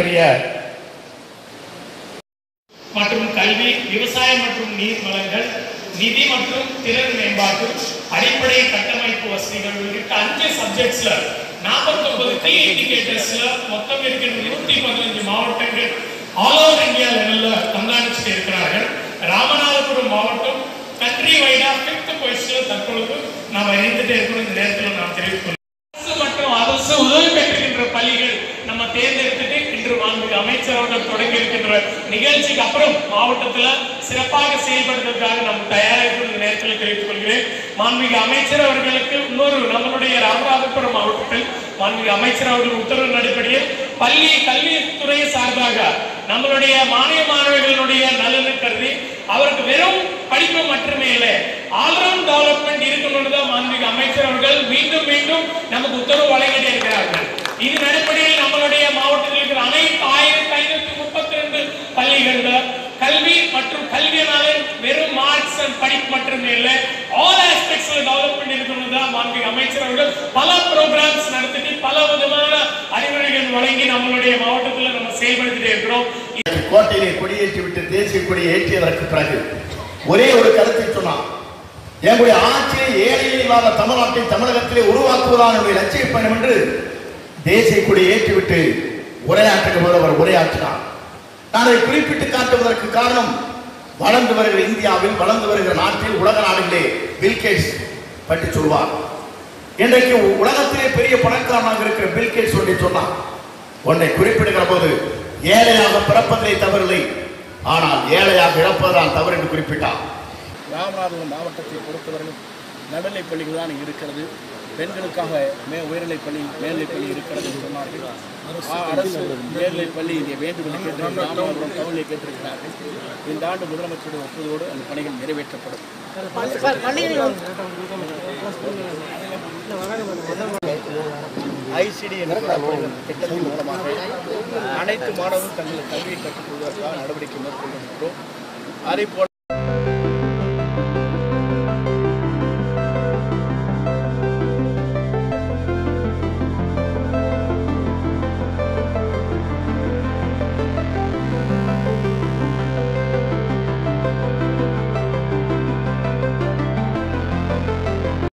மரியாதைக்குரிய மற்றும் கல்வி விவசாயம் மற்றும் நீர் வளங்கள் நிதி மற்றும் திறன் மேம்பாட்டு அடிப்படை கட்டமைப்பு வசதிகள் உள்ளிட்ட அஞ்சு சப்ஜெக்ட்ஸ்ல 49 கீ இண்டிகேட்டர்ஸ்ல மொத்தம் இருக்கின்ற நூத்தி பதினஞ்சு மாவட்டங்கள் ஆல் ஓவர் இந்தியா லெவல்ல கண்காணிச்சுட்டு இருக்கிறார்கள் ராமநாதபுரம் மாவட்டம் கண்ட்ரி வைடா பிப்த் பொசிஷன்ல தற்பொழுது நாம் இருந்துட்டு இருக்கிறோம் இந்த நேரத்தில் நாம் தெரிவித்துக் அரசு மற்றும் அரசு உதவி பெற்றுகின்ற பள்ளிகள் நம்ம தேர்ந்தெடுத்துட்டு இன்று மாண்புமிகு அமைச்சர் அவர்கள் தொடங்கி இருக்கின்ற நிகழ்ச்சிக்கு அப்புறம் மாவட்டத்துல சிறப்பாக செயல்படுவதற்காக நாம் தயாராக இந்த நேரத்தில் தெரிவித்துக் கொள்கிறேன் மாண்புமிகு அமைச்சர் அவர்களுக்கு இன்னொரு நம்மளுடைய ராமநாதபுரம் மாவட்டத்தில் மாண்புமிகு அமைச்சர் அவர்கள் உத்தரவின் அடிப்படையில் பள்ளி கல்வித்துறை சார்பாக நம்மளுடைய மாநில மாணவர்களுடைய நலனை கருதி அவருக்கு வெறும் படிப்பு மட்டுமே இல்லை ஆல்ரவுண்ட் டெவலப்மெண்ட் இருக்கணும்னு தான் மாண்புமிகு அமைச்சர் அவர்கள் மீண்டும் மீண்டும் நமக்கு உத்தரவு வழங்கிட்டே இருக்கிறார்கள் இதன் அடிப்படையில் நம்மளுடைய மாவட்டத்தில் இருக்கிற அனைத்து ஆயிரத்தி ஐநூத்தி முப்பத்தி ரெண்டு பள்ளிகள்ல கல்வி மற்றும் கல்வியினால வெறும் மார்க்ஸ் அண்ட் படிப்பு மட்டுமே இல்லை ஆல் ஆஸ்பெக்ட்ஸ்ல டெவலப்மெண்ட் இருக்கணும் தான் மாண்புமிகு அமைச்சர் அவர்கள் பல ப்ரோக்ராம்ஸ் நடத்திட்டு பல விதமான அறிவுரைகள் வழங்கி நம்மளுடைய மாவட்டத்தில் நம்ம செயல்படுத்திட்டே இருக்கிறோம் கோட்டையிலே கொடியேற்றி விட்டு தேசிய கொடியை ஏற்றியதற்கு பிறகு ஒரே ஒரு கருத்தை சொன்னான் எங்களுடைய ஆட்சியை ஏழையில் இல்லாத தமிழ்நாட்டை தமிழகத்திலே உருவாக்குவதான் என்னுடைய லட்சிய பயணம் என்று தேசிய கொடியை ஏற்றிவிட்டு உரையாற்றுகிற போது அவர் உரையாற்றினார் நான் அதை குறிப்பிட்டு காட்டுவதற்கு காரணம் வளர்ந்து வருகிற இந்தியாவில் வளர்ந்து வருகிற நாட்டில் உலக நாடுகளே பில்கேட்ஸ் பற்றி சொல்வார் இன்றைக்கு உலகத்திலே பெரிய பணக்காரனாக இருக்கிற பில்கேட்ஸ் ஒன்றை சொன்னார் ஒன்றை குறிப்பிடுகிற போது ஏழையாக பிறப்பதிலே தவறில்லை ஆனால் ஏழையாக இறப்பதுதான் தவறு என்று குறிப்பிட்டார் ராமநாதபுரம் மாவட்டத்தை பொறுத்தவரையில் நடுநிலைப் பள்ளிகள் தான் இருக்கிறது பெண்களுக்காக மே உயர்நிலைப் பள்ளி மேல்நிலைப் பள்ளி இருக்கிறது என்று சொன்னார்கள் ஆ- அரசு மேல்நிலைப் பள்ளி இங்கே வேண்டும் என்று கேட்டு ராமநாதபுரம் டவுனிலே கேட்டிருக்கிறார்கள் இந்த ஆண்டு முதலமைச்சருடைய ஒப்புதலோடு அந்த பணிகள் நிறைவேற்றப்படும் ஐசிடி என்ற திட்டத்தின் மூலமாக அனைத்து மாணவர்களும் தங்கள் கல்வியை கற்றுக்கொள்வதற்காக நடவடிக்கை மேற்கொள்கின்றோம் அதே போல